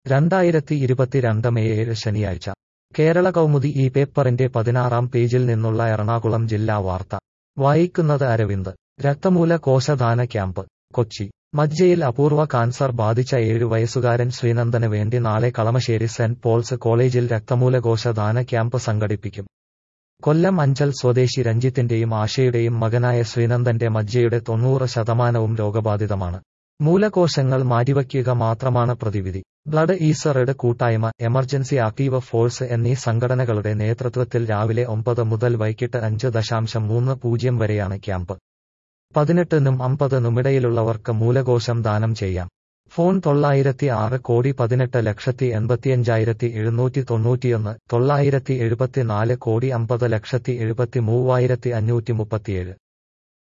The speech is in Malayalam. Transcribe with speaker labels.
Speaker 1: രണ്ടായിരത്തി ഇരുപത്തിരണ്ട് മെയ് ഏഴ് ശനിയാഴ്ച കേരള കൗമുദി ഈ പേപ്പറിന്റെ പതിനാറാം പേജിൽ നിന്നുള്ള എറണാകുളം ജില്ലാ വാർത്ത വായിക്കുന്നത് അരവിന്ദ് രക്തമൂല കോശദാന ക്യാമ്പ് കൊച്ചി മജ്ജയിൽ അപൂർവ കാൻസർ ബാധിച്ച ഏഴു വയസ്സുകാരൻ ശ്രീനന്ദന് വേണ്ടി നാളെ കളമശ്ശേരി സെന്റ് പോൾസ് കോളേജിൽ രക്തമൂലകോശ ദാന ക്യാമ്പ് സംഘടിപ്പിക്കും കൊല്ലം അഞ്ചൽ സ്വദേശി രഞ്ജിത്തിന്റെയും ആശയുടെയും മകനായ ശ്രീനന്ദന്റെ മജ്ജയുടെ തൊണ്ണൂറ് ശതമാനവും രോഗബാധിതമാണ് മൂലകോശങ്ങൾ മാറ്റിവയ്ക്കുക മാത്രമാണ് പ്രതിവിധി ബ്ലഡ് ഈസറഡ് കൂട്ടായ്മ എമർജൻസി ആക്റ്റീവ് ഫോഴ്സ് എന്നീ സംഘടനകളുടെ നേതൃത്വത്തിൽ രാവിലെ ഒമ്പത് മുതൽ വൈകിട്ട് അഞ്ച് ദശാംശം മൂന്ന് പൂജ്യം വരെയാണ് ക്യാമ്പ് പതിനെട്ടിനും അമ്പതിനും ഇടയിലുള്ളവർക്ക് മൂലകോശം ദാനം ചെയ്യാം ഫോൺ തൊള്ളായിരത്തി ആറ് കോടി പതിനെട്ട് ലക്ഷത്തി എൺപത്തിയഞ്ചായിരത്തി എഴുന്നൂറ്റി തൊണ്ണൂറ്റിയൊന്ന് തൊള്ളായിരത്തി എഴുപത്തിനാല് കോടി അമ്പത് ലക്ഷത്തി എഴുപത്തി മൂവായിരത്തി അഞ്ഞൂറ്റി മുപ്പത്തിയേഴ്